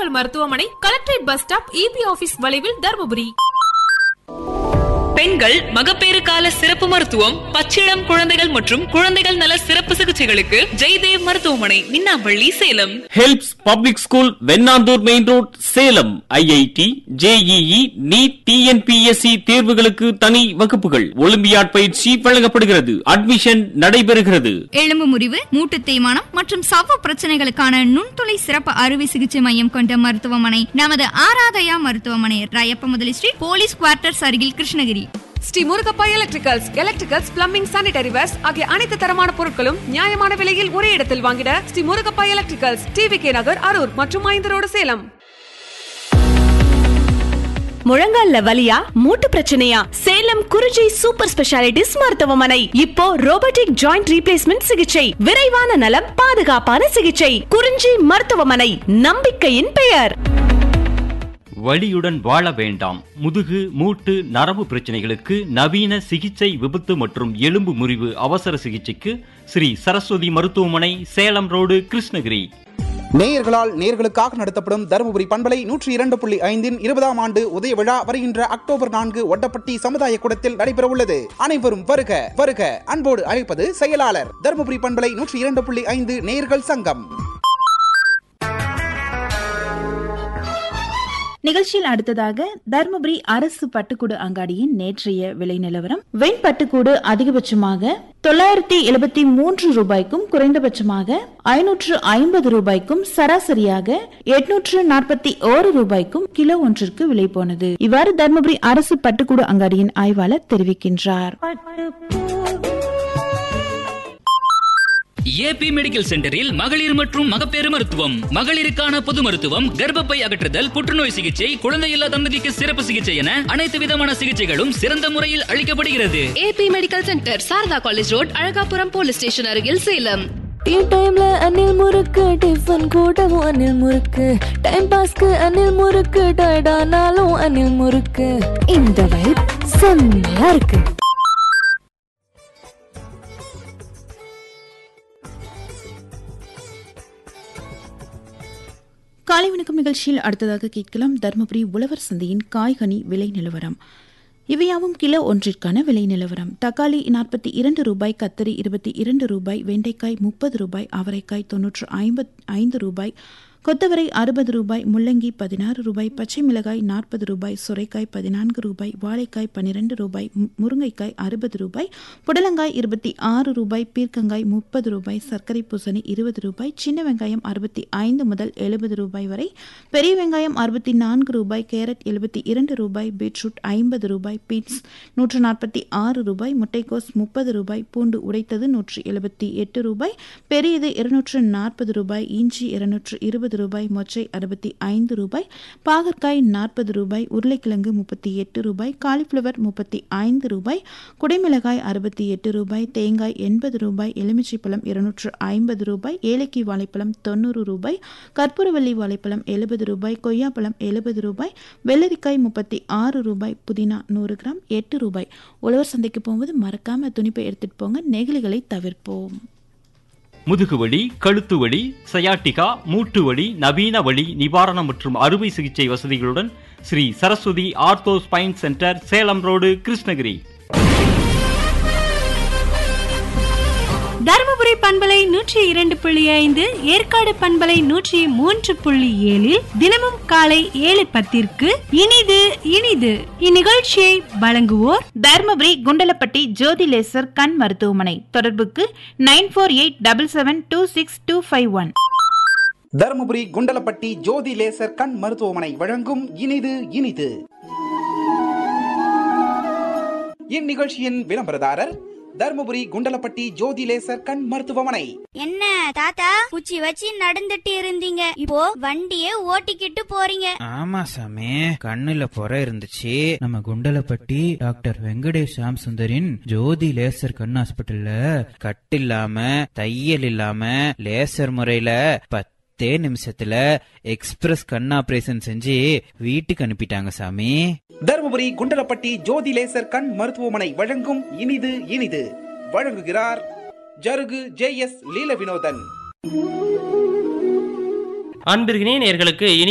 மகப்பேறு மருத்துவமனை collectorate bus stop E B வளைவில் தருமபுரி பெண்கள் மகப்பேறு கால சிறப்பு மருத்துவம் பச்சிளம் குழந்தைகள் மற்றும் குழந்தைகள் நல சிறப்பு சிகிச்சைகளுக்கு ஜெய்தேவ் மருத்துவமனை Minnampalli Salem helps public school Vennandur main road Salem IIT JEE NEET TNPSC தேர்வுகளுக்கு தனி வகுப்புகள் ஒலிம்பியாட் பயிற்சி வழங்கப்படுகிறது அட்மிஷன் நடைபெறுகிறது எலும்பு முறிவு மூட்டு தேய்மானம் மற்றும் சவ்வு பிரச்சனைகளுக்கான நுண்துளை சிறப்பு அறுவை சிகிச்சை மையம் கொண்ட மருத்துவமனை நமது ஆராதயா மருத்துவமனை ராயப்ப முதலி ஸ்ட்ரீட் போலீஸ் குவார்ட்டர்ஸ் அருகில் Krishnagiri Sri Murugappa electricals electricals plumbing sanitary wares ஆகிய அனைத்து தரமான பொருட்களும் நியாயமான விலையில் ஒரே இடத்தில் வாங்கிட Sri Murugappa electricals TV K Nagar Arur மற்றும் ஐந்து ரோடு சேலம் முழங்கால்ல வலியா மூட்டு பிரச்சனையா சேலம் குறிஞ்சி சூப்பர் ஸ்பெஷாலிட்டிஸ் மருத்துவமனை இப்போ ரோபோட்டிக் ஜாயிண்ட் ரீப்ளேஸ்மெண்ட் சிகிச்சை விரைவான நலம் பாதுகாப்பான சிகிச்சை குறிஞ்சி மருத்துவமனை நம்பிக்கையின் பெயர் வலியுடன் வாழ வேண்டாம் முதுகு மூட்டு நரம்பு பிரச்சனைகளுக்கு நவீன சிகிச்சை விபத்து மற்றும் எலும்பு முறிவு அவசர சிகிச்சைக்கு ஸ்ரீ சரஸ்வதி மருத்துவமனை சேலம் ரோடு கிருஷ்ணகிரி நேயர்களால் நேயர்களுக்காக நடத்தப்படும் தருமபுரி பண்பலை நூற்றி இரண்டு புள்ளி ஐந்தின் இருபதாம் ஆண்டு உதய விழா வருகின்ற அக்டோபர் நான்கு ஒட்டப்பட்டி சமுதாய கூடத்தில் நடைபெற உள்ளது அனைவரும் வருக வருக அன்போடு அழைப்பது செயலாளர் தருமபுரி பண்பலை நூற்றி இரண்டு புள்ளி ஐந்து நேயர்கள் சங்கம் நிகழ்ச்சியில் அடுத்ததாக தர்மபுரி அரசு பட்டுக்கூடு அங்காடியின் நேற்றைய விலை நிலவரம் வெண் பட்டுக்கூடு அதிகபட்சமாக தொள்ளாயிரத்தி எழுபத்தி மூன்று ரூபாய்க்கும் குறைந்தபட்சமாக ஐநூற்று ஐம்பது ரூபாய்க்கும் சராசரியாக எட்நூற்று நாற்பத்தி ஓரு ரூபாய்க்கும் கிலோ ஒன்றிற்கு விலை போனது இவ்வாறு தர்மபுரி அரசு பட்டுக்கூடு அங்காடியின் ஆய்வாளர் தெரிவிக்கின்றார் ஏபி மெடிக்கல் சென்டரில் மகளிர் மற்றும் மகப்பேறு மருத்துவம் மகளிருக்கான பொது மருத்துவம் கர்ப்பப்பை அகற்றுதல் புற்றுநோய் சிகிச்சை குழந்தையில்லா தம்பதிக்கு சிறப்பு சிகிச்சை என அனைத்து விதமான சிகிச்சைகளும் சிறந்த முறையில் அளிக்கப்படுகிறது AB medical centre Sarada college road Alagapuram police station அருகில் சேலம் டீ டைம்ல அணில் முறுக்கு டிஃபன் கூடவும் அணில் முறுக்கு டைம் பாஸ்க்கு அணில் முறுக்கு டயர்டானாலும் அணில் முறுக்கு இந்த வைப் செம்மையா இருக்கு காலை வணக்கம் நிகழ்ச்சியில் அடுத்ததாக கேட்கலாம் தர்மபுரி உழவர் சந்தையின் காய்கனி விலை நிலவரம் இவையாவும் கிலோ ஒன்றிற்கான விலை நிலவரம் தக்காளி நாற்பத்தி இரண்டு ரூபாய் கத்தரி இருபத்தி இரண்டு ரூபாய் வெண்டைக்காய் முப்பது ரூபாய் அவரைக்காய் தொன்னூற்று ஐம்பத் ஐந்து ரூபாய் கொத்தவரை அறுபது ரூபாய் முள்ளங்கி பதினாறு ரூபாய் பச்சை மிளகாய் நாற்பது ரூபாய் சுரைக்காய் பதினான்கு ரூபாய் வாழைக்காய் பன்னிரண்டு ரூபாய் மு- முருங்கைக்காய் அறுபது ரூபாய் புடலங்காய் இருபத்தி ஆறு ரூபாய் பீர்க்கங்காய் முப்பது ரூபாய் சர்க்கரை பூசணி இருபது ரூபாய் சின்ன வெங்காயம் அறுபத்தி ஐந்து முதல் எழுபது ரூபாய் வரை பெரிய வெங்காயம் அறுபத்தி நான்கு ரூபாய் கேரட் எழுபத்தி இரண்டு ரூபாய் பீட்ரூட் ஐம்பது ரூபாய் பீன்ஸ் நூற்று நாற்பத்தி ஆறு ரூபாய் முட்டைக்கோஸ் முப்பது ரூபாய் பூண்டு உடைத்தது நூற்று எழுபத்தி எட்டு ரூபாய் பெரியது இருநூற்று நாற்பது ரூபாய் இஞ்சி இருநூற்று இருபது ரூபாய் மொச்சை அறுபத்தி ஐந்து ரூபாய் பாகற்காய் நாற்பது ரூபாய் உருளைக்கிழங்கு முப்பத்தி எட்டு ரூபாய் காலிஃப்ளவர் முப்பத்தி ஐந்து ரூபாய் குடைமிளகாய் அறுபத்தி எட்டு ரூபாய் தேங்காய் எண்பது ரூபாய் எலுமிச்சைப்பழம் இருநூற்று ஐம்பது ரூபாய் ஏலக்கி வாழைப்பழம் தொண்ணூறு ரூபாய் கற்பூரவள்ளி வாழைப்பழம் எழுபது ரூபாய் கொய்யாப்பழம் எழுபது ரூபாய் வெள்ளரிக்காய் முப்பத்தி ஆறு ரூபாய் புதினா நூறு கிராம் எட்டு ரூபாய் உழவர் சந்தைக்கு போகும்போது மறக்காம துணிப்பை எடுத்துட்டு போங்க நெகிழிகளை தவிர்ப்போம் முதுகுவலி கழுத்து வலி சயாட்டிகா மூட்டு வலி நவீன வலி நிவாரணம் மற்றும் அறுவை சிகிச்சை வசதிகளுடன் Sri Saraswathi ortho spine centre Salem road Krishnagiri Dharmapuri பண்பலை நூற்றி இரண்டு புள்ளி ஐந்து ஏற்காடு பண்பலை நூற்றி மூன்று புள்ளி ஏழில் தினமும் காலை ஏழு பத்திற்கு இனிது இனிது இந்நிகழ்ச்சியை வழங்குவோர் தர்மபுரி குண்டலப்பட்டி ஜோதி லேசர் கண் மருத்துவமனை தொடர்புக்கு nine four eight double seven two six two five one Dharmapuri Kundalapatti Jothi laser கண் மருத்துவமனை வழங்கும் இனிது இனிது இந்நிகழ்ச்சியின் விளம்பரதாரர் தருமபுரி குண்டலப்பட்டி ஜோதி லேசர் கண் மருத்துவமனை என்ன தாத்தா குச்சி வச்சு நடந்துட்டு இருந்தீங்க இப்போ வண்டியே ஓட்டிக்கிட்டு போறீங்க ஆமா சாமி கண்ணுல புற இருந்துச்சு நம்ம குண்டலப்பட்டி டாக்டர் வெங்கடேஷ் சாம் சுந்தரின் ஜோதி லேசர் கண் ஹாஸ்பிட்டல்ல கட்டு இல்லாம தையல் இல்லாம லேசர் முறையில பத்தே நிமிஷத்துல எக்ஸ்பிரஸ் கண் ஆபரேஷன் செஞ்சு வீட்டுக்கு அனுப்பிட்டாங்க சாமி தருமபுரி குண்டலப்பட்டி ஜோதி லேசர் கண் மருத்துவமனை வழங்கும் இனிது இனிது வழங்குகிறார் ஜருகு ஜே எஸ் லீல வினோதன் அன்பிற்கினே நேர்களுக்கு இனி